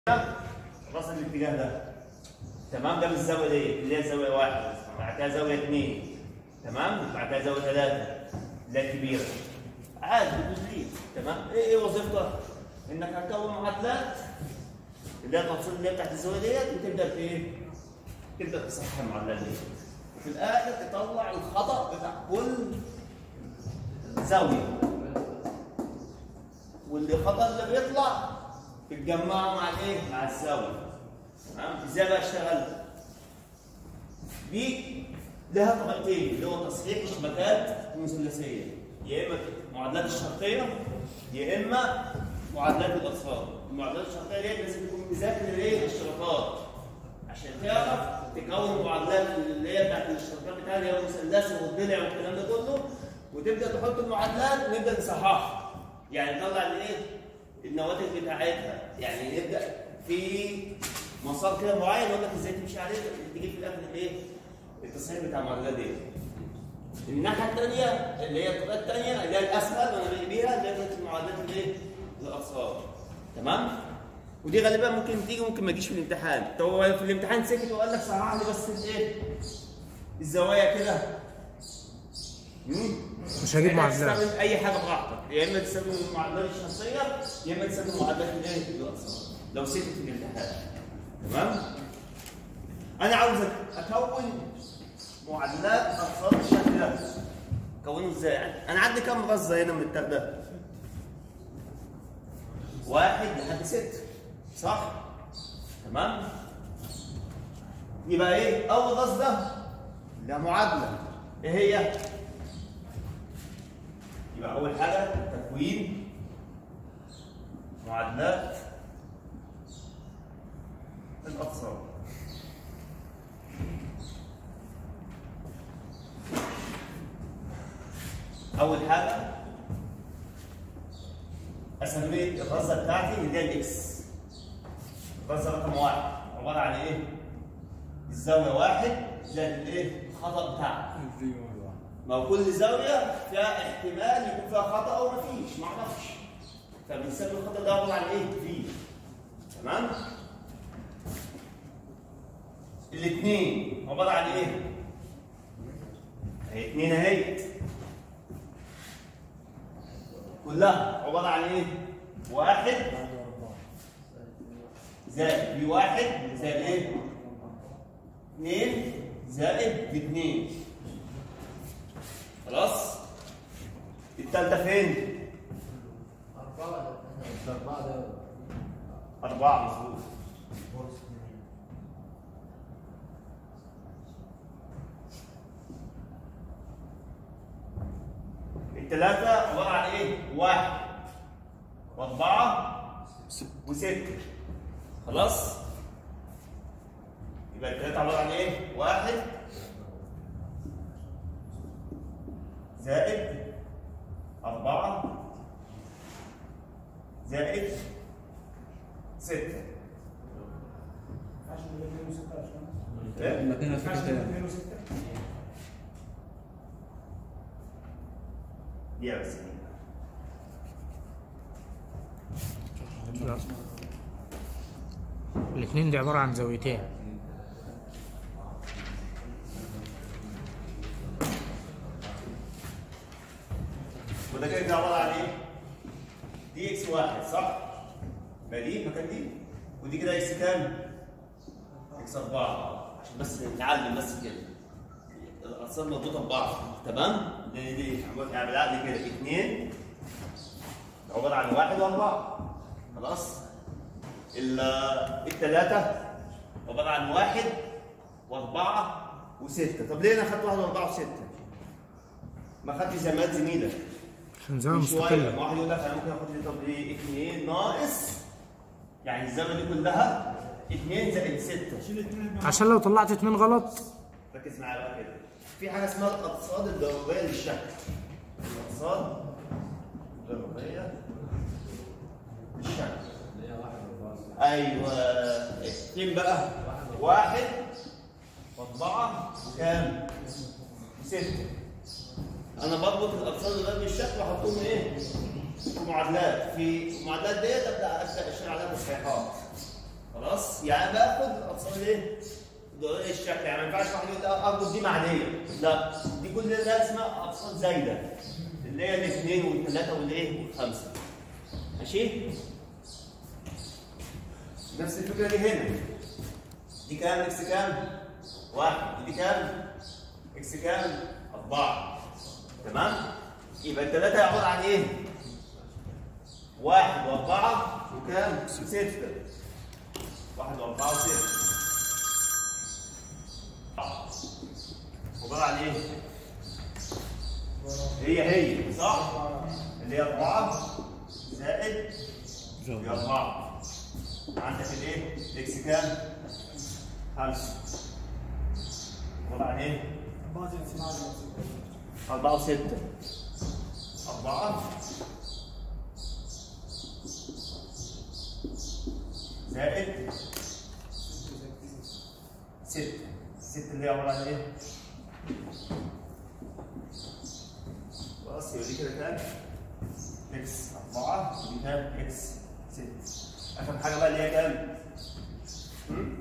راس الاتجاه ده تمام ده بالزاويه دي اللي هي زاويه واحد بعد كده زاويه اثنين تمام بعد كده زاويه ثلاثه اللي هي كبيره عادي بتزيد تمام ايه ايه وظيفتها؟ انك هتكون معادلات اللي هي التفصيل اللي هي بتاعت الزاويه ديت وتبدا ت- ايه؟ تبدا تصحح المعادلات دي وفي الاخر تطلع الخطا بتاع كل زاويه واللي الخطا اللي بيطلع تتجمعه مع الايه؟ مع الزاويه تمام؟ ازاي بقى اشتغل؟ دي لها طريقتين اللي هو تصحيح الشبكات المثلثيه يا اما معادلات الشرطيه يا اما معادلات الاصفار المعادلات الشرطيه ديت لازم تكون مذاكر الايه؟ الاشتراكات عشان تعرف تكون معادلات اللي هي بتاعت الاشتراكات بتاعتها اللي هي المثلث والضلع والكلام ده كله وتبدا تحط المعادلات ونبدا نصححها يعني نطلع الايه؟ النواتج بتاعتها يعني نبدا في مسار كده معين يقول لك ازاي تمشي عليه تجيب في الاخر الايه؟ التصحيح بتاع المعادلات دي. الناحيه الثانيه اللي هي الطريقه الثانيه اللي هي الاسهل وانا باجي بيها اللي هي بتاعت المعادلات الايه؟ الاقصار. تمام؟ ودي غالبا ممكن تيجي ممكن ما تجيش في الامتحان، طب هو في الامتحان سكت وقال لك صحح لي بس الايه؟ الزوايا كده. مم؟ مش هجيب يعني معادلات تستخدم اي حاجه براحتك يا اما تستخدم المعادلات الشخصيه يا اما تستخدم معادلات الايه الاقصار لو سكت في الامتحان تمام انا عاوز اكون معادلات اقصار بالشكل ده اكونه ازاي انا عندي كام غزه هنا من التاب ده واحد لحد ست صح تمام يبقى ايه اول غزه ده معادله ايه هي يبقى أول حاجة تكوين معادلات الأقصار أول حاجة أسمي الغزة بتاعتي اللي هي الإكس الغزة رقم واحد عبارة عن إيه؟ الزاوية واحد زائد الإيه؟ الخطأ بتاعها ما هو كل زاويه فيها احتمال يكون فيها خطا او ما فيش ما اعرفش فبنسمي الخطا ده عباره عن ايه؟ في تمام؟ الاثنين عباره عن ايه؟ اهي اثنين اهي كلها عباره عن ايه؟ واحد زائد بي واحد زائد ايه؟ اثنين زائد باثنين خلاص التالتة فين؟ أربعة مظبوط التلاتة عبارة عن إيه؟ واحد وأربعة وستة خلاص؟ يبقى التلاتة عبارة عن إيه؟ واحد زائد أربعة زائد ستة إيه؟ المكان في كتاب دي بس لا. الاثنين دي عبارة عن زاويتين وده كده كده عبارة عن إيه؟ دي إكس واحد صح؟ يبقى دي مكان دي ودي كده إكس كام؟ إكس أربعة عشان بس نتعلم بس كده الأرقام مربوطة ببعض تمام؟ دي دي يعني بالعقل كده اثنين عبارة عن واحد وأربعة خلاص؟ ال- التلاتة عبارة عن واحد وأربعة وستة طب ليه أنا أخدت واحد وأربعة وستة؟ ما خدتش زي ما قال زميلك عشان زاوية من شوية مستقلة واحد يقول لك انا ممكن اخد لي طب ايه 2 ناقص يعني الزاويه دي كلها 2 زائد 6 عشان لو طلعت اتنين غلط ركز معايا بقى كده في حاجه اسمها الاقصاد الضروريه للشكل الاقصاد الضروريه للشكل ايوه فين بقى؟ واحد واربعه وكام؟ وسته انا بربط الاقصاد الضروريه للشكل واحطهم ايه؟ في معادلات في المعادلات ديت ابدا ابدا اشتغل عليها تصحيحات خلاص يعني باخد الاقصاد ايه؟ دول الشكل يعني ما ينفعش واحد يقول لا اربط دي معديه لا دي كل ده اسمها اقساط زايده اللي هي الاثنين والثلاثه والايه والخمسه ماشي؟ نفس الفكره دي هنا دي كام اكس كام؟ واحد ودي كام؟ اكس كام؟ أربعة تمام؟ يبقى الثلاثة عبارة عن إيه؟ واحد وأربعة وكام؟ ستة واحد وأربعة وستة عبارة عن إيه؟ هي هي صح؟ اللي هي أربعة زائد هي أربعة عندك الإيه؟ إكس كام؟ خمسة عبارة عن إيه؟ أربعة وستة أربعة زائد ستة ستة اللي هي عبارة عن إيه؟ خلاص يبقى دي كده كام؟ إكس أربعة ودي كام؟ إكس ستة آخر حاجة بقى اللي هي كام؟ هم؟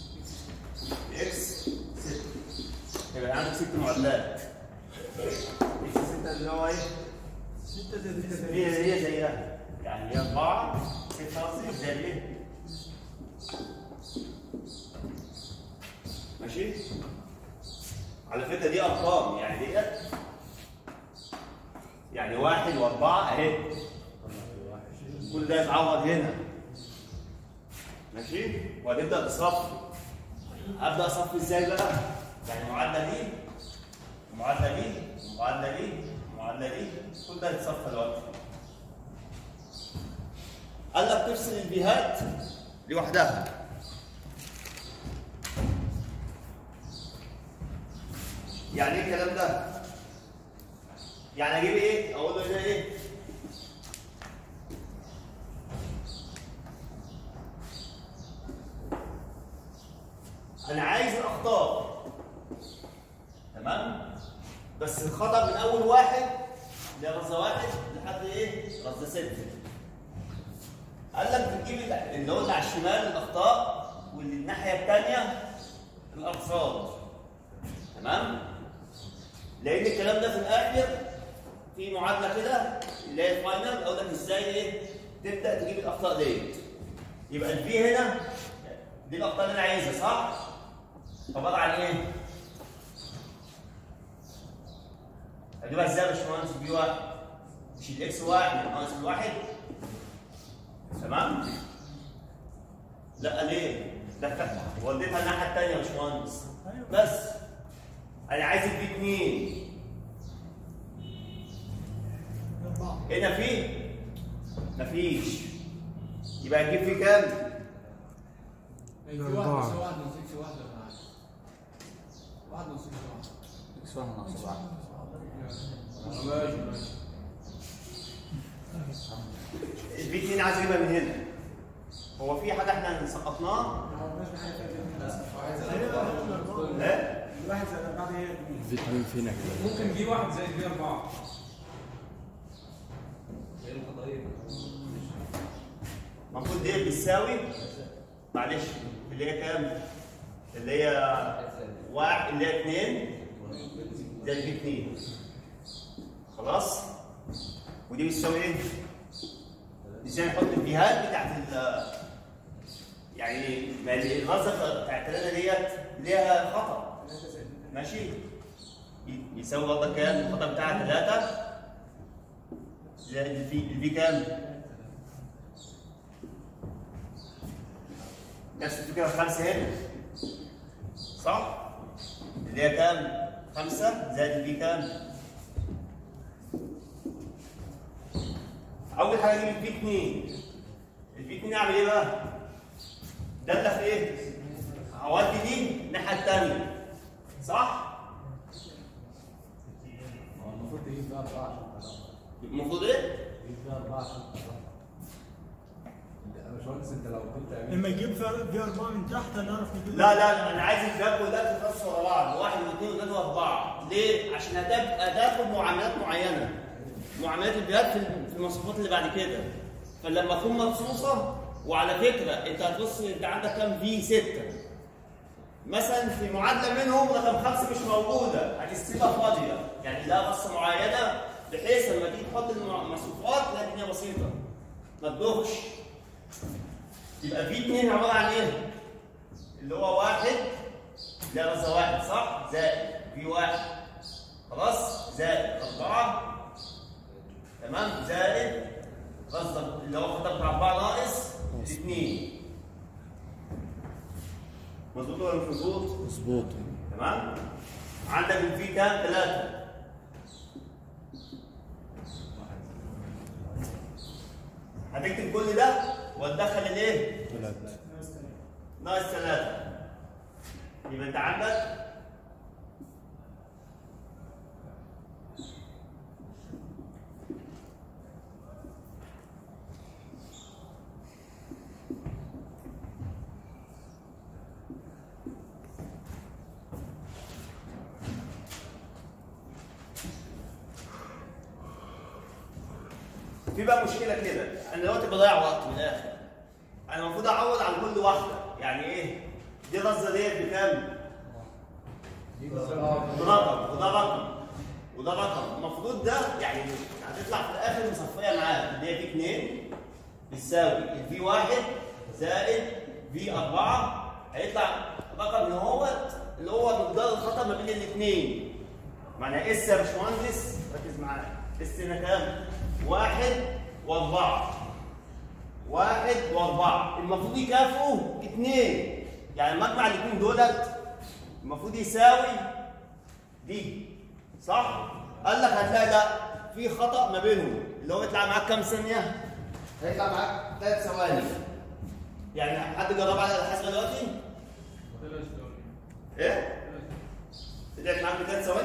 إكس ستة يبقى عندك ست معادلات اكس 6 اللي هو ايه؟ 6 زائد هي هي زيها يعني هي 4 6 قصدي زائد ايه؟ ماشي؟ على فكره دي ارقام يعني ديت يعني واحد واربعه اهي كل ده يتعوض هنا ماشي؟ وهتبدا تصفي ابدا اصفي ازاي بقى؟ يعني المعادله دي المعادله دي المعادله دي المعادله دي كل ده يتصفى دلوقتي قال لك تفصل البيهات لوحدها يعني ايه الكلام ده؟ يعني اجيب ايه؟ اقول له ده ايه؟ انا عايز الاخطاء تمام بس الخطا من اول واحد لغزه واحد لحد ايه غزه سته قال لك بتجيب اللي هو اللي على الشمال الاخطاء واللي الناحيه الثانيه الاقساط تمام لان الكلام ده في الاخر في معادله كده اللي هي الفاينل اقول لك ازاي ايه تبدا تجيب الاخطاء ديت يبقى البي هنا دي الاخطاء اللي انا عايزها صح؟ عباره عن ايه؟ هجيبها ازاي يا باشمهندس بي واحد؟ مش الاكس واحد ناقص الواحد تمام؟ لا ليه؟ ده فتح وديتها الناحيه الثانيه يا باشمهندس بس انا عايز البي اثنين هنا فيه؟ مفيش يبقى هنجيب فيه كام؟ في واحد نص واحد نص اكس واحد ولا معاك؟ واحد نص اكس واحد اكس واحد ناقص واحد ماشي ماشي البي 2 عايز اجيبها من هنا هو في حاجه احنا سقطناها لا الواحد زائد أربعة هي اتنين. فيتامين فينا كده ممكن دي واحد زائد دي أربعة المفروض دي بتساوي معلش اللي هي كام؟ اللي هي واحد اللي هي 2 زائد بي 2 خلاص؟ ودي بتساوي ايه؟ ازاي نحط البيهات بتاعت ال يعني ما الغزه بتاعت الثلاثه ديت ليها خطا ماشي؟ ي- يساوي برضه كام؟ الخطا بتاعها 3 زائد البي البي كام؟ نفس الفكرة الخمسة هنا صح؟ اللي هي كام؟ خمسة زائد البي كام؟ أول حاجة أجيب البي اتنين البي اتنين أعمل إيه بقى؟ دالة في إيه؟ أودي دي الناحية التانية صح؟ المفروض تجيب بقى أربعة المفروض إيه؟ تجيب بقى أربعة عشان تطلع. يا باشمهندس أنت لو كنت عملت لما يجيب في في أربعة من تحت هنعرف نجيب لا لا لا انا عايز الباب كلها تترص ورا بعض واحد واثنين وثلاثه واربعه ليه؟ عشان هتبقى تاخد معاملات معينه معاملات البيات في في المواصفات اللي بعد كده فلما تكون مخصوصه وعلى فكره انت هتبص انت عندك كام في 6 مثلا في معادله منهم رقم خمسه مش موجوده هتسيبها فاضيه يعني لها قصه معينه بحيث لما تيجي تحط المصروفات لا الدنيا بسيطه ما تدوخش يبقى في 2 عباره عن ايه؟ اللي هو واحد لا قصدي واحد صح؟ زائد في واحد خلاص زائد أربعة تمام زائد قصدك اللي هو خطبت أربعة ناقص اثنين مظبوط ولا مش مظبوط؟ مظبوط تمام عندك الفي كام؟ ثلاثة هتكتب كل ده وتدخل الايه؟ ثلاثة ناقص ثلاثة يبقى انت عندك في بقى مشكله كده انا دلوقتي بضيع وقت من الاخر انا المفروض اعوض عن كل واحده يعني ايه دي غزه ديت بكام برقم وده رقم وده رقم المفروض ده يعني هتطلع في الاخر مصفيه معاك اللي هي في 2 بتساوي الفي 1 زائد في 4 هيطلع رقم اللي هو اللي هو مقدار الخطا ما بين الاثنين معنى اس يا باشمهندس ركز معايا اس هنا كام؟ واحد واربعه واحد واربعه المفروض يكافئوا اثنين يعني مجمع الاثنين دولت المفروض يساوي دي صح؟ قال لك هتلاقي لا في خطأ ما بينهم اللي هو يطلع معاك كام ثانية؟ هيطلع معاك ثلاث ثواني يعني حد جرب على الحاسبة دلوقتي؟ ايه؟ طلعت معاك بثلاث ثواني؟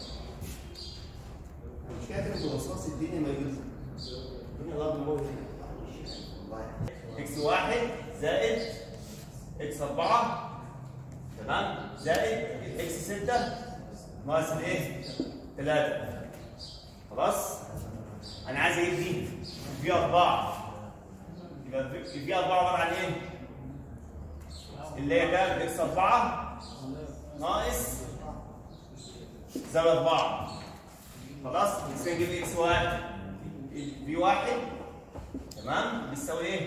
مش كده رصاص الدنيا ما يجوز الدنيا غلط من والله اكس واحد زائد اكس أربعة تمام زائد اكس ستة ناقص الايه؟ ثلاثة خلاص؟ أنا عايز أجيب دي في أربعة يبقى في في أربعة عبارة عن إيه؟ اللي هي كام؟ اكس أربعة ناقص زائد أربعة خلاص؟ بس نجيب اكس واحد في واحد تمام؟ بيساوي إيه؟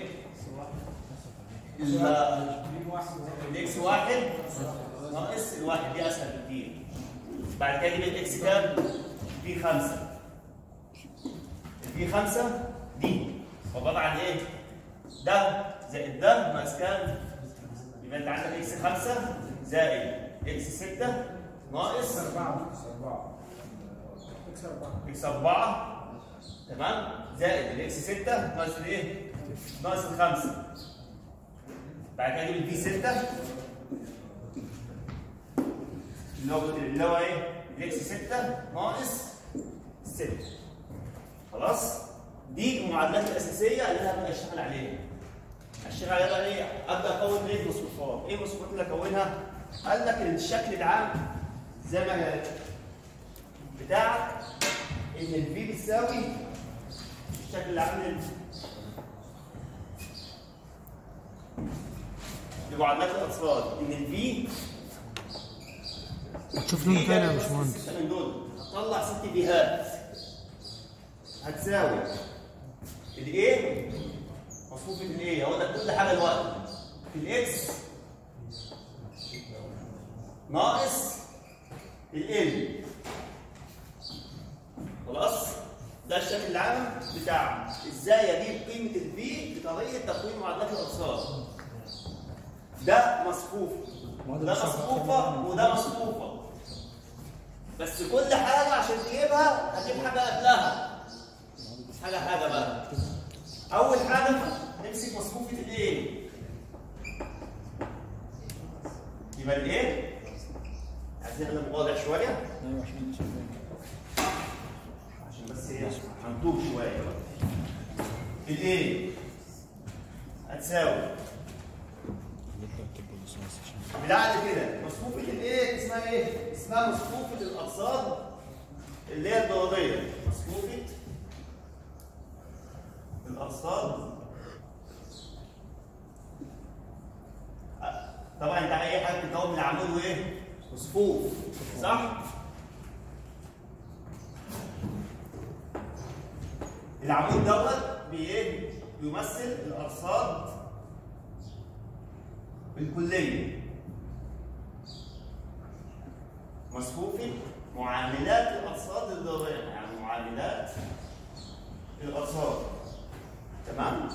ال- الاكس واحد ناقص الواحد دي اسهل بكتير بعد كده نجيب الاكس كام؟ في خمسة الفي خمسة دي عبارة عن ايه؟ ده زائد ده ناقص كام؟ يبقى انت عندك اكس خمسة زائد اكس ستة ناقص اكس أربعة تمام؟ زائد الاكس ستة ناقص الايه؟ ناقص الخمسة بعد كده اجيب الفي 6 اللي هو اللي هو ايه؟ الاكس 6 ناقص 6 خلاص؟ دي المعادلات الاساسيه اللي انا هبدا اشتغل عليها. اشتغل عليها بقى ايه؟ ابدا اكون ايه المصروفات؟ ايه المصروفات اللي اكونها؟ قال لك ان الشكل العام زي ما بتاعك ان الفي بتساوي الشكل العام لل لمعادلات الاطفال ان الفي هتشوف لون تاني يا باشمهندس من دول هتطلع ست فيهات هتساوي الايه مصفوفة الايه هو ده كل حاجه الوقت في الاكس ناقص ال خلاص ده الشكل العام بتاعه ازاي اجيب قيمه الفي بطريقه تقويم معادلات الاقساط ده مصفوف ده مصفوفه وده مصفوفه بس كل حاجه عشان تجيبها هتجيب حاجه قبلها حاجه حاجه بقى اول حاجه نمسك مصفوفه الايه يبقى الايه عايزين نعمل واضح شويه ايوه عشان شايفين عشان بس ايه هنطوب شويه الايه هتساوي بالعقل كده مصفوفة الايه اسمها ايه؟ اسمها مصفوفة الاقساط اللي هي الضريبية مصفوفة الاقساط طبعا انت اي حاجه بتتكون من عمود وايه؟ وصفوف صح؟ العمود دوت بايه؟ بيمثل الارصاد الكليه مصفوفي معاملات الارصاد الضروريه يعني معاملات الارصاد تمام؟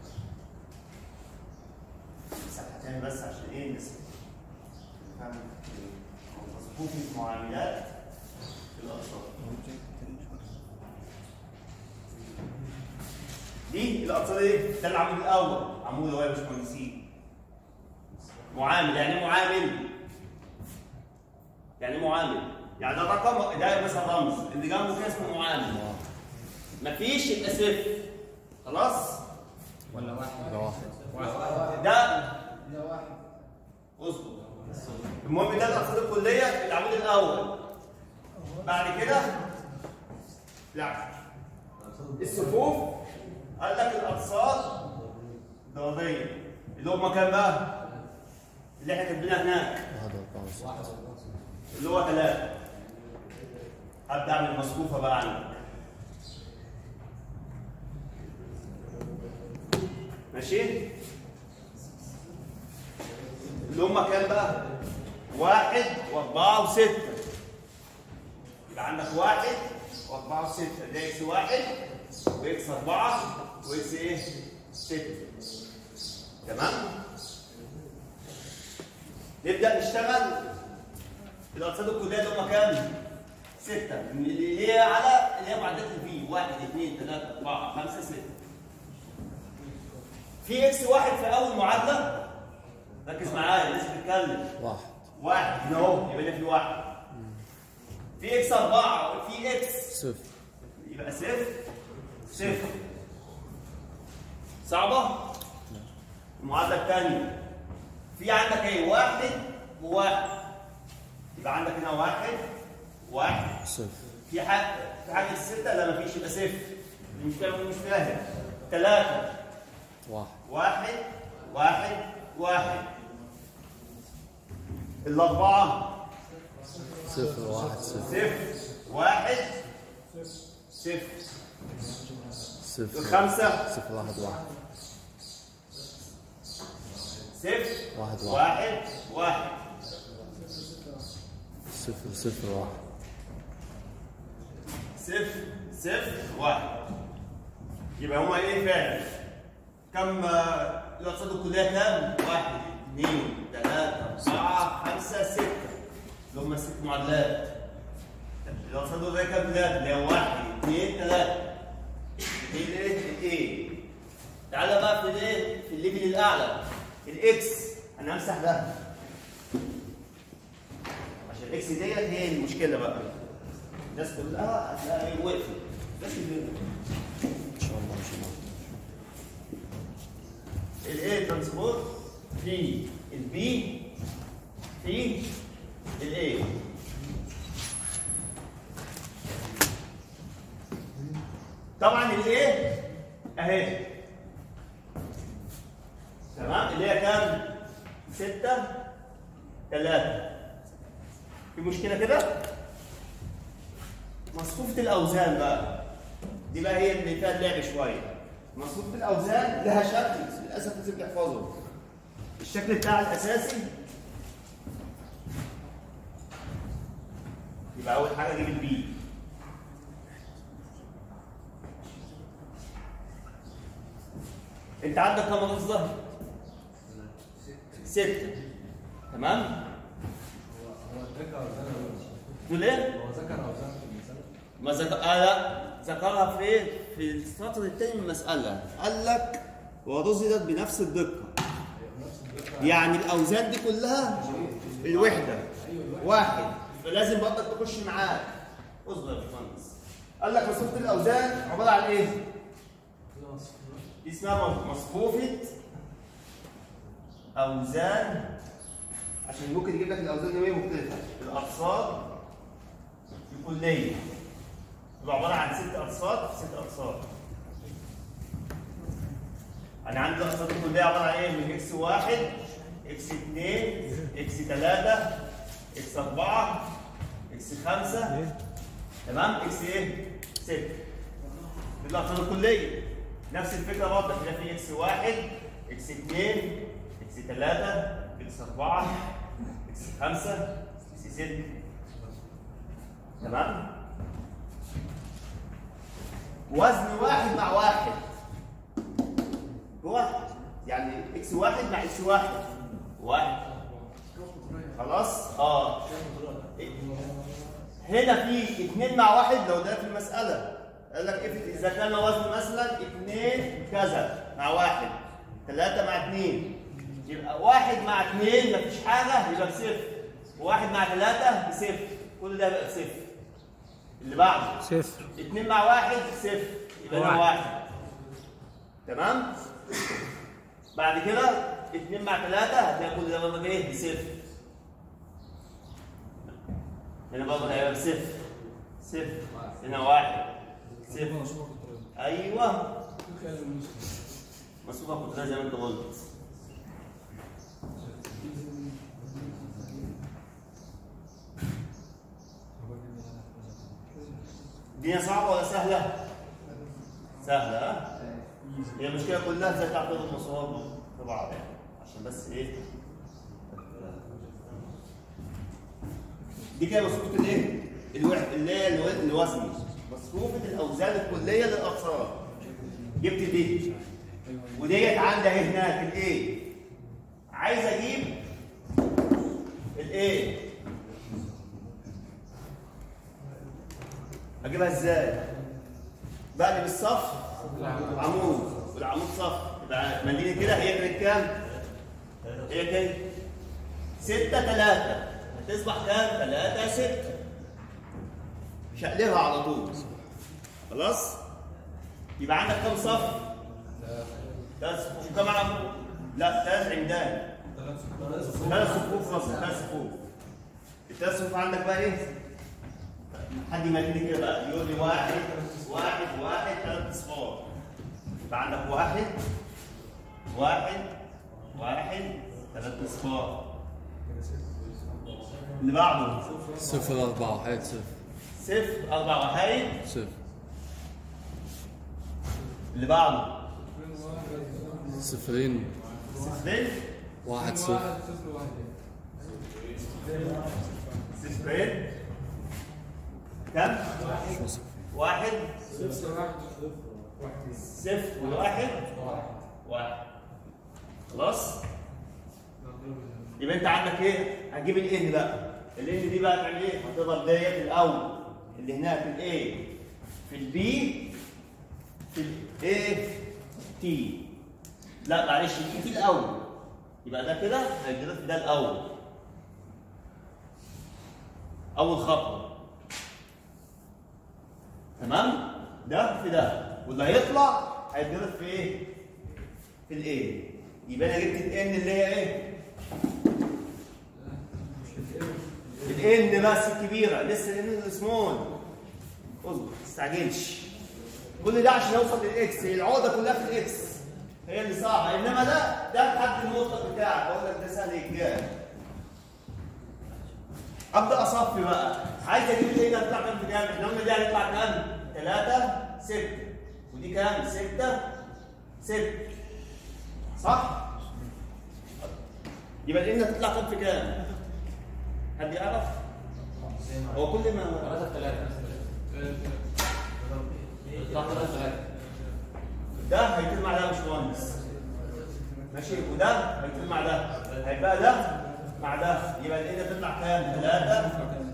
مساحة تاني بس عشان ايه الناس تفهم مصفوفي معاملات الارصاد دي الارصاد ايه؟ ده العمود الاول عمود هو يا باشمهندسين معامل يعني ايه معامل يعني ايه معامل يعني ده رقم ده مثلا رمز اللي جنبه كده اسمه معامل مفيش يبقى صفر خلاص ولا واحد ده واحد واحد ده ده واحد اصبر المهم ده الارصاد الكليه العمود الاول بعد كده لا الصفوف قال لك الارصاد ضربيه اللي هم كام بقى؟ اللي احنا كاتبينها هناك واحد وأربعة وستة اللي هو ثلاثة هبدأ أعمل مصفوفة بقى عندك ماشي؟ اللي هم كام بقى؟ واحد وأربعة وستة يبقى عندك واحد وأربعة وستة ده إكس واحد وإكس أربعة وإكس إيه؟ ستة تمام؟ نبدأ نشتغل الارصاد الكليه اللي هم كام؟ سته اللي هي على اللي هي معدات الفي واحد اثنين ثلاثه اربعه خمسه سته. في اكس واحد في اول معادله ركز معايا الناس بتتكلم واحد واحد هنا اهو يبقى هنا في واحد. في اكس اربعه وفي اكس صفر يبقى صفر صفر. صعبه؟ المعادله الثانيه في عندك ايه؟ واحد وواحد يبقى عندك هنا واحد واحد صفر في حاجه في حاجه السته لا مفيش يبقى صفر مش فاهم مش فاهم ثلاثه واحد واحد واحد واحد الاربعه صفر واحد صفر صفر واحد صفر صفر الخمسه صفر واحد واحد صفر واحد واحد واحد واحد صفر صفر واحد صفر صفر واحد يبقى هما ايه فعلا كم آه، الارصاد الكليه كام؟ واحد اثنين ثلاثة أربعة خمسة ستة اللي هم ست معادلات الارصاد الكليه كام ثلاثة اللي هي واحد اثنين ثلاثة دي الايه؟ الايه تعالى بقى في الايه؟ في الليفل الأعلى الاكس أنا همسح ده عشان الاكس ديت هي المشكلة بقى الناس كلها هتلاقي وقفت بس كده. إن شاء الله إن شاء الله الاي ترانسبورت في البي في الاي طبعا الاي اهي تمام اللي هي كام؟ ستة ثلاثة في مشكلة كده؟ مصفوفة الأوزان بقى دي بقى هي اللي فيها اللعب شوية مصفوفة الأوزان لها شكل للأسف لازم تحفظه الشكل بتاع الأساسي يبقى أول حاجة أجيب البي أنت عندك كم نص ظهر؟ ستة تمام؟ هو ذكر اوزان تقول إيه؟ هو ذكر اوزان في المثال ما ذكر آه لا ذكرها في في السطر الثاني من المسألة قال لك ورصدت بنفس الدقة يعني الأوزان دي كلها الوحدة واحد فلازم برضك تخش معاك اصبر يا باشمهندس قال لك مصفوفة الأوزان عبارة عن إيه؟ دي اسمها مصفوفة أوزان عشان ممكن يجيب لك الأوزان دي مختلفة الأقساط الكلية يبقى عبارة عن ست أقساط ست أقساط أنا عندي الأقساط الكلية عبارة عن إيه؟ من إكس واحد إكس اتنين اكس 3 اكس 4 اكس 5 تمام اكس ايه 6 دي الاقسام الكليه نفس الفكره برضه هنا في اكس 1 اكس 2 اكس 3 اكس 4 اكس 5 اكس 6 تمام وزن واحد مع واحد هو يعني اكس واحد مع اكس واحد واحد خلاص اه هنا في اثنين مع واحد لو ده في المسألة قال لك افرض إذا كان وزن مثلا اثنين كذا مع واحد ثلاثة مع اثنين يبقى واحد مع اثنين مفيش حاجة يبقى بصفر واحد مع ثلاثة بصفر كل ده يبقى بصفر اللي بعده صفر اثنين مع واحد صفر يبقى ده واحد. واحد تمام بعد كده اثنين مع ثلاثة هتلاقي كل ده برضه ايه بصفر هنا برضه هيبقى بصفر صفر هنا واحد صفر ايوه مصروفها كنت زي ما انت قلت الدنيا صعبة ولا سهلة؟ سهلة ها؟ هي المشكلة كلها ازاي تعقيد المصروف في بعض يعني عشان بس ايه؟ دي كده مصروفة الايه؟ الوحد اللي هي الو- الوزن مصروفة الأوزان الكلية للأقصار جبت دي وديت عندها ايه هناك الايه؟ عايز اجيب الايه؟ اجيبها ازاي؟ بقلب الصف عمود والعمود صف يبقى مدينة كده هي كانت كام؟ هي كانت ستة ثلاثة هتصبح كام؟ ثلاثة ستة شقلبها على طول خلاص؟ يبقى عندك كام صف؟ ثلاث صفوف وكم عمود؟ لا ثلاث عمدان ثلاث صفوف مثلا ثلاث صفوف الثلاث صفوف عندك بقى ايه؟ حد يمدني كده بقى يقول لي واحد واحد واحد ثلاث اصفار يبقى عندك واحد واحد واحد ثلاث اصفار اللي بعده صفر أربعة واحد صفر صفر اربع وحيد صفر اللي بعده صفرين صفرين واحد صفر صفرين كم؟ شو صفر واحد صفر وواحد واحد خلاص؟ يبقى انت عندك ايه؟ هتجيب الان بقى الان دي بقى تعمل ايه؟ هتضرب ديت الاول اللي هناك في الايه؟ في البي في الايه؟ تي لا معلش الاي تي الاول يبقى ده كده هيتضرب في ده الاول اول خطوه تمام ده في ده واللي هيطلع هيتضرب في ايه في الايه يبقى انا جبت الان اللي هي ايه الان بس الكبيره لسه الان السمول اصبر ما تستعجلش كل ده عشان اوصل للاكس هي العقده كلها في الاكس هي اللي صعبه انما ده ده الحد المطلق بتاعك بقول لك ده سهل يتجاب ابدا اصفي بقى عايز اجيب ايه ده هتطلع كام في كام احنا قلنا دي هتطلع كام 3 6 ودي كام 6 6 صح يبقى الان هتطلع كام في كام حد يعرف هو كل ما ده هيتم مع ده يا باشمهندس ماشي وده هيتم مع ده هيبقى ده مع ده يبقى الان تطلع كام 3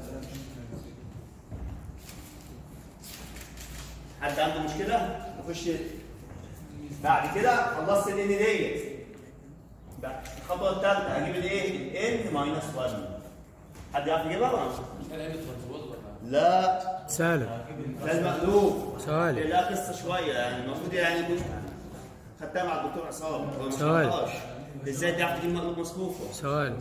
حد عنده مشكله نخش بعد كده خلصت الان ديت بقى الخطوه الثالثه هجيب الايه الان ماينس 1 حد يعرف يجيبها ولا لا سالب ده المقلوب سوالف لا قصه شويه يعني المفروض يعني كنت خدتها مع الدكتور عصام هو مش سؤال. خدهاش. ازاي تعرف تجيب مقلوب مصفوفه سوالف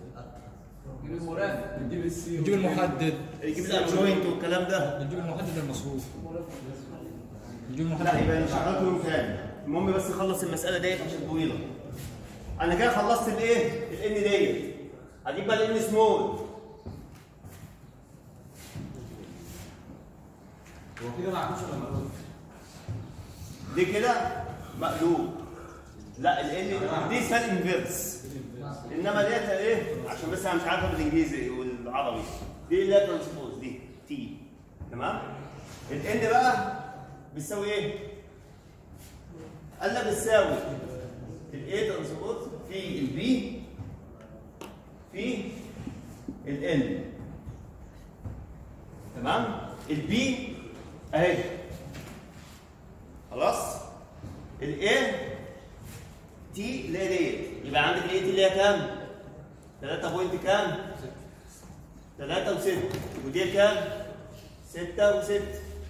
نجيب المحدد يجيب لك جوينت والكلام ده نجيب المحدد المصروف نجيب لا المحدد يبقى نشغل يوم تاني المهم بس نخلص المساله ديت عشان طويله انا كده خلصت الايه الان ديت هجيب بقى الان سمول هو كده ما عندوش ولا مقلوب دي كده مقلوب لا الان دي سال انفيرس انما ديت ايه عشان بس انا مش عارفها بالانجليزي والعربي دي اللي هي ترانسبوز دي تي تمام الان بقى بتساوي ايه قال لك بتساوي الاي ترانسبوز في البي في الان تمام البي اهي خلاص الايه تي اللي هي ديت يبقى عندك الايه تي اللي هي كام 3 بوينت كام 3 و6 ودي كام 6 و6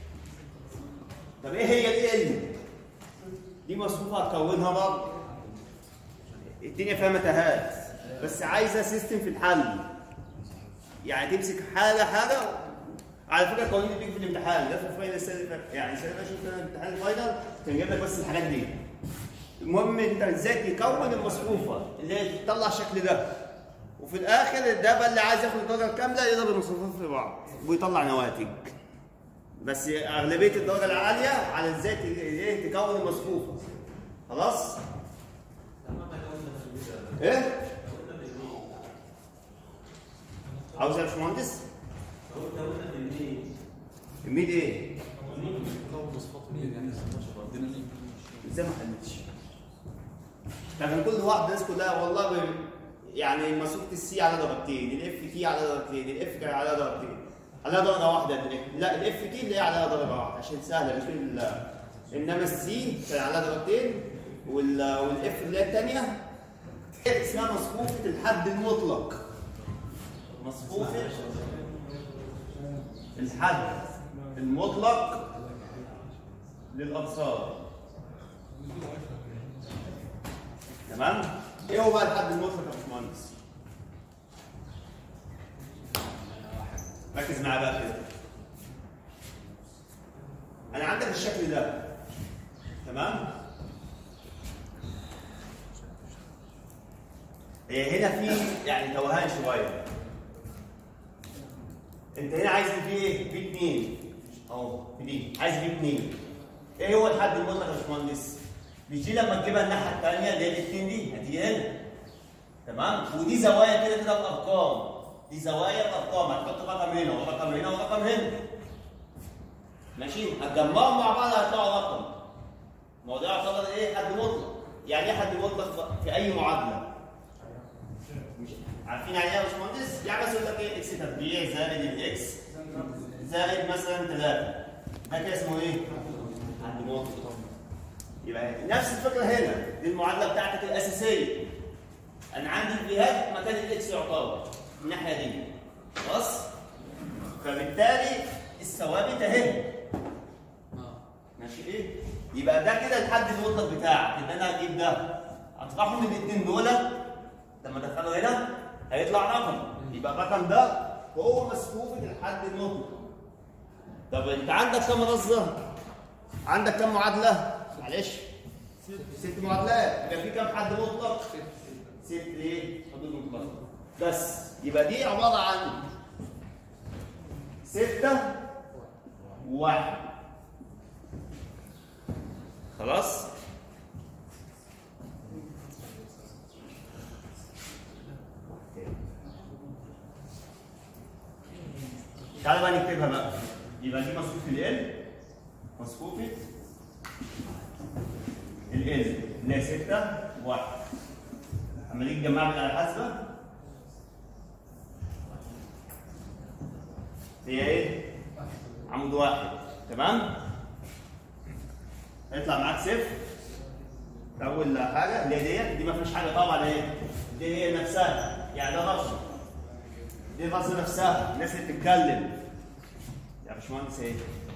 طب ايه هي ال دي مصفوفه هتكونها برضه الدنيا فيها متاهات بس عايزه سيستم في الحل يعني تمسك حاجه حاجه على فكره القوانين اللي بتيجي في الامتحان ده في الفاينل السنه اللي فاتت يعني السنه اللي فاتت شفت انا امتحان الفاينل كان جايب لك بس الحاجات دي المهم انت ازاي تكون المصفوفه اللي هي تطلع الشكل ده وفي الاخر ده بقى اللي عايز ياخد الدرجه الكامله يضرب المصفوفات في بعض ويطلع نواتج بس اغلبيه الدرجه العاليه على ازاي ت- ايه تكون المصفوفه خلاص ايه عاوز يا باشمهندس الميد ايه ازاي ما حلتش كان كل واحد الناس كلها والله ب... يعني مسافه السي على درجتين الاف تي على درجتين الاف كان على درجتين على درجه واحده الاف لا الاف تي اللي هي على درجه واحده عشان سهله مش ال... انما السي كان على درجتين وال... والاف اللي هي الثانيه اسمها مصفوفه الحد المطلق مصفوفه الحد المطلق للابصار تمام ايه هو بقى الحد المطلق يا باشمهندس ركز معايا بقى كده انا عندك الشكل ده تمام هي هنا في يعني توهان شويه انت هنا عايز في ايه؟ في اثنين اهو في دي عايز في اثنين ايه هو الحد المطلق يا باشمهندس؟ مش دي لما تجيبها الناحيه الثانيه اللي هي الاثنين دي هتيجي هنا تمام؟ ودي زوايا كده كده بارقام دي زوايا بارقام هتحط رقم هنا ورقم هنا ورقم هنا ماشي؟ هتجمعهم مع بعض هيطلعوا رقم ما هو ده يعتبر ايه؟ حد مطلق يعني ايه حد مطلق في اي معادله؟ مش عارفين يعني ايه يا باشمهندس؟ يعني مثلا يقول لك ايه اكس تربيع زائد الاكس زائد مثلا 3 ده كده اسمه ايه؟ حد مطلق يبقى نفس الفكره هنا دي المعادله بتاعتك الاساسيه انا عندي الجهات مكان الاكس يعتبر الناحيه دي خلاص؟ فبالتالي الثوابت اهي ماشي ايه؟ يبقى ده كده الحد المطلق بتاعك ان انا هجيب ده اطرحه من الاثنين دول لما ادخله هنا هيطلع رقم يبقى الرقم ده هو مسفوفة الحد المطلق طب انت عندك كم رصة؟ عندك كم معادلة؟ معلش ست معادلات يبقى في كم حد مطلق؟ ست ايه؟ حدود مطلقة بس يبقى دي عبارة عن ستة وواحد خلاص؟ تعالى بقى نكتبها بقى يبقى دي مصفوفة ال مصفوفة ال اللي هي 6 1 اما نيجي نجمعها من على الحاسبة هي ايه؟ عمود واحد تمام؟ هيطلع معاك صفر أول حاجة اللي هي ديت دي ما فيهاش حاجة طبعا ايه؟ دي هي نفسها يعني ده رصد دي الرصه نفسها الناس اللي بتتكلم يا باشمهندس ايه؟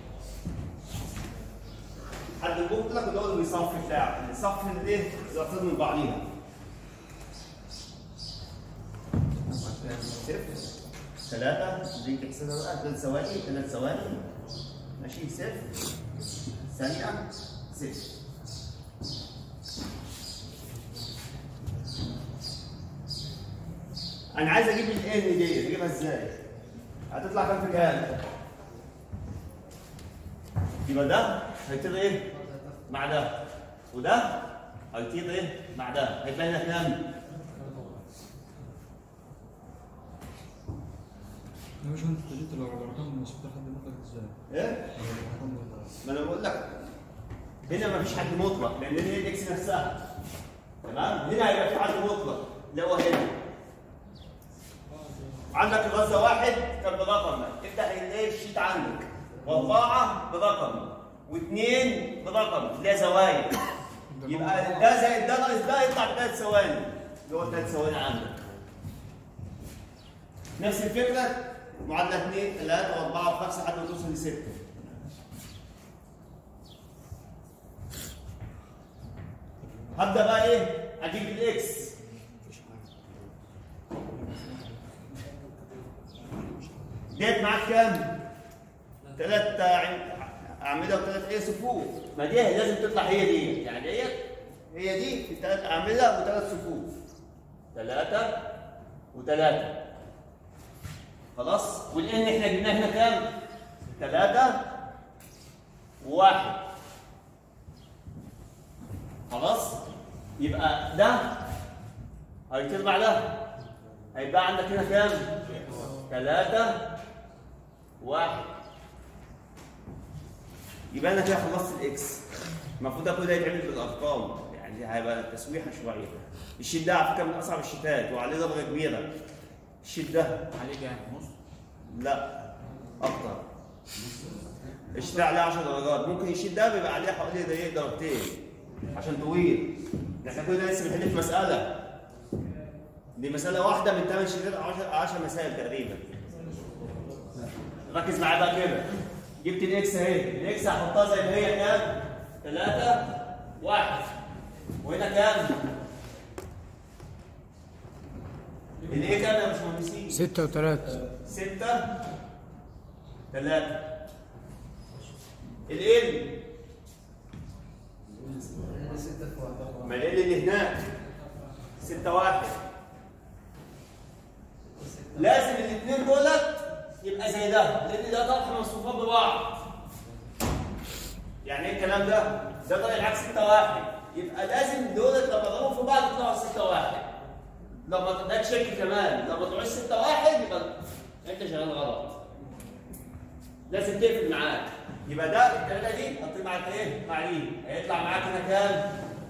حد يقول لك اللي هو اللي بيصفي بتاعه الصف الايه؟ الارصاد من بعضيها صفر ثلاثة دي تحسبها بقى ثلاث ثواني ثلاث ثواني ماشي صفر ثانية صفر انا عايز اجيب الان دي اجيبها ازاي هتطلع كام في كام يبقى ده هيطير ايه مع ده وده هيطير ايه مع ده هيبقى هنا كام مش انت جبت الارقام المصروف لحد مطلق ازاي؟ ايه الارقام دي. ما انا بقول لك هنا مفيش حد مطلق لان هي الاكس نفسها تمام هنا هيبقى في حد مطلق اللي هو هنا عندك غزه واحد كان برقم افتح الايه الشيت عندك واربعه برقم واثنين برقم اللي هي زوايا يبقى ده زائد ده ناقص ده يطلع ثلاث ثواني اللي هو ثلاث ثواني عندك نفس الفكره معادله اثنين ثلاثه واربعه وخمسه لحد ما توصل لسته هبدا بقى ايه اجيب الاكس ديت معاك كام ثلاث اعمده وثلاث ايه صفوف ما دي لازم تطلع هي دي يعني ديت هي دي في ثلاث اعمده وثلاث صفوف ثلاثه وثلاثه خلاص والان احنا جبناه هنا كام ثلاثه وواحد خلاص يبقى ده هيطير مع ده هيبقى عندك هنا كام ثلاثة واحد يبقى انا كده خلصت الاكس المفروض ده كله يتعمل بالارقام يعني هيبقى تسويحه شويه الشيت ده على فكره من اصعب الشيتات وعليه درجه كبيره الشيت ده عليه كام نص لا اكتر الشيت ده عليه 10 درجات ممكن الشيت ده بيبقى عليه حوالي ده ايه درجتين عشان طويل احنا كنا لسه بنحل في مساله دي مساله واحده من 8 شيتات 10 10 مسائل تقريبا ركز معايا بقى كده جبت الاكس اهي الاكس هحطها زي ما هي كام 3 1 وهنا كام الايه كام يا باشمهندسين ستة وثلاثة ستة ثلاثة ال ما ال اللي هناك ستة واحد لازم الاثنين دولت يبقى زي ده لان ده طرح مصفوفات ببعض يعني ايه الكلام ده؟ ده طالع العكس 6 واحد يبقى لازم دولت لما ضربوا في بعض يطلعوا 6 واحد لما ده تشيك كمان لما طلعوش 6 واحد يبقى انت شغال غلط لازم تقفل معاك يبقى ده الثلاثه دي حطيه معاك ايه؟ مع دي هيطلع معاك هنا كام؟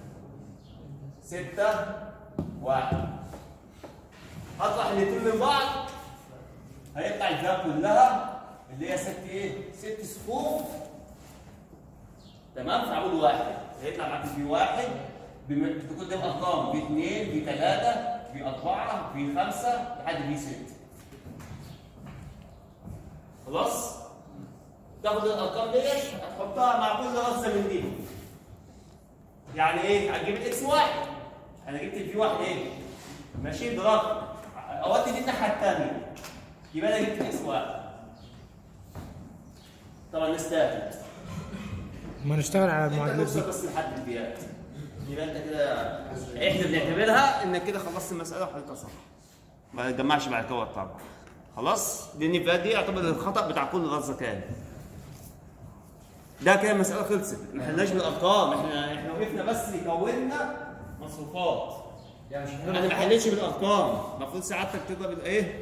6 1 هطرح الاثنين من بعض هيطلع الفئه كلها اللي هي ست ايه؟ ست صفوف تمام في عمود واحد هيطلع معاك في واحد بم- بتكون ده ارقام في اثنين في ثلاثه في اربعه في خمسه لحد في ست خلاص؟ تاخد الارقام ديت هتحطها مع كل رصه من دي يعني ايه؟ هتجيب الاكس واحد انا جبت الفي واحد ايه؟ ماشي برقم اودي دي الناحيه الثانيه يبقى انا جبت الاكس واحد طبعا نستاهل ما نشتغل على انت المعادلات توصل دي بس لحد البيات يبقى انت كده احنا بنعتبرها انك كده خلصت المساله وحلتها صح ما تجمعش بعد كده طبعا خلاص لان البيات دي يعتبر الخطا بتاع كل غزه كان ده كده المساله خلصت ما حلناش بالارقام احنا احنا وقفنا بس كونا مصروفات يعني مش انا ما حلتش بالارقام المفروض سعادتك تضرب الايه